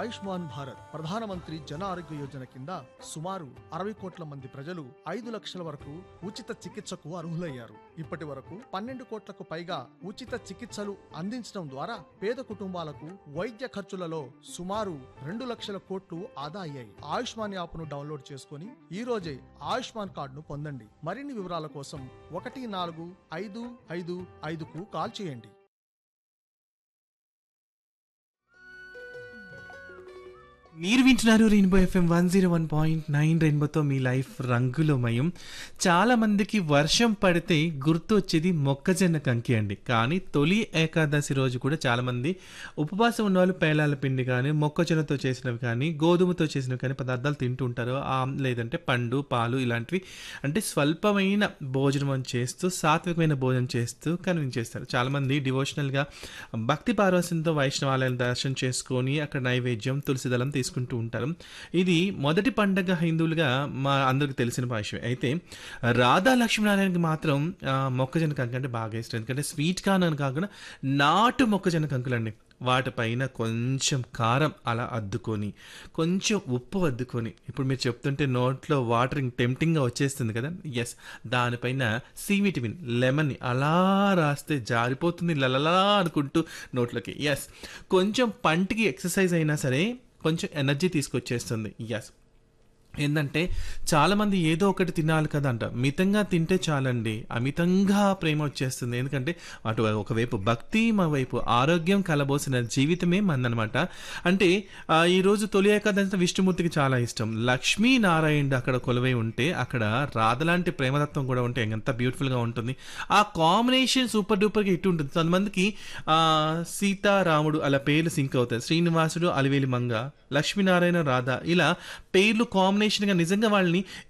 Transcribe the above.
ఆయుష్మాన్ భారత్ ప్రధానమంత్రి జన ఆరోగ్య యోజన కింద సుమారు అరవై కోట్ల మంది ప్రజలు ఐదు లక్షల వరకు ఉచిత చికిత్సకు అర్హులయ్యారు ఇప్పటి వరకు పన్నెండు కోట్లకు పైగా ఉచిత చికిత్సలు అందించడం ద్వారా పేద కుటుంబాలకు వైద్య ఖర్చులలో సుమారు రెండు లక్షల కోట్లు ఆదా అయ్యాయి ఆయుష్మాన్ యాప్ను డౌన్లోడ్ చేసుకుని ఈ రోజే ఆయుష్మాన్ కార్డును పొందండి మరిన్ని వివరాల కోసం ఒకటి నాలుగు ఐదు ఐదు ఐదుకు కాల్ చేయండి మీరు వింటున్నారు rainbow FM one zero one point nine రెయిన్బోతో మీ లైఫ్ రంగులమయం చాలా మందికి వర్షం పడితే గుర్తు వచ్చేది మొక్కజొన్న కంకి అండి కానీ తొలి ఏకాదశి రోజు కూడా చాలా మంది ఉపవాసం ఉన్న వాళ్ళు పేలాల పిండి కానీ మొక్కజొన్నతో చేసినవి కానీ గోధుమతో చేసినవి కానీ పదార్థాలు తింటూ ఉంటారు ఆ, లేదంటే పండు పాలు ఇలాంటివి అంటే స్వల్పమైన భోజనం చేస్తూ సాత్వికమైన భోజనం చేస్తూ కన్విన్స్ చేస్తారు చాలామంది డివోషనల్గా భక్తి పారవశ్యంతో వైష్ణవాలయాన్ని దర్శనం చేసుకొని అక్కడ నైవేద్యం తులసిదళం తీసుకుంటూ ఉంటారు ఇది మొదటి పండగ హిందువులుగా మా అందరికి తెలిసిన విషయం అయితే రాధా లక్ష్మీనారాయణకి మాత్రం ఆ, మొక్కజొన్న కంకి అంటే బాగా ఇష్టం ఎందుకంటే స్వీట్ కాన్ అని కాకుండా నాటు మొక్కజొన్న కంకులండి వాటిపైన కొంచెం కారం అలా అద్దుకొని కొంచెం ఉప్పు అద్దుకొని ఇప్పుడు మీరు చెప్తుంటే నోట్లో వాటరింగ్ టెంప్టింగ్గా వచ్చేస్తుంది కదా ఎస్ దానిపైన సి విటమిన్ లెమన్ని అలా రాస్తే జారిపోతుంది లలలా అనుకుంటూ నోట్లోకి ఎస్ కొంచెం పంటికి ఎక్సర్సైజ్ అయినా సరే కొంచెం ఎనర్జీ తీసుకొచ్చేస్తుంది ఎస్ ఏంటంటే చాలామంది ఏదో ఒకటి తినాలి కదా అంట మితంగా తింటే చాలండి అమితంగా ప్రేమ వచ్చేస్తుంది ఎందుకంటే అటు ఒకవైపు భక్తి మరోవైపు ఆరోగ్యం కలబోసిన జీవితమే మందనమాట అంటే ఆ, ఈరోజు తొలి ఏకాదశి విష్ణుమూర్తికి చాలా ఇష్టం లక్ష్మీనారాయణుడు అక్కడ కొలువై ఉంటే అక్కడ రాధలాంటి ప్రేమతత్వం కూడా ఉంటే ఎంత బ్యూటిఫుల్గా ఉంటుంది ఆ కాంబినేషన్ సూపర్ డూపర్గా ఇటు ఉంటుంది కొంతమందికి ఆ, సీతారాముడు అలా పేర్లు సింక్ అవుతాయి శ్రీనివాసుడు అలివేలి మంగ లక్ష్మీనారాయణ రాధ ఇలా పేర్లు కాంబినేషన్గా నిజంగా వాళ్ళని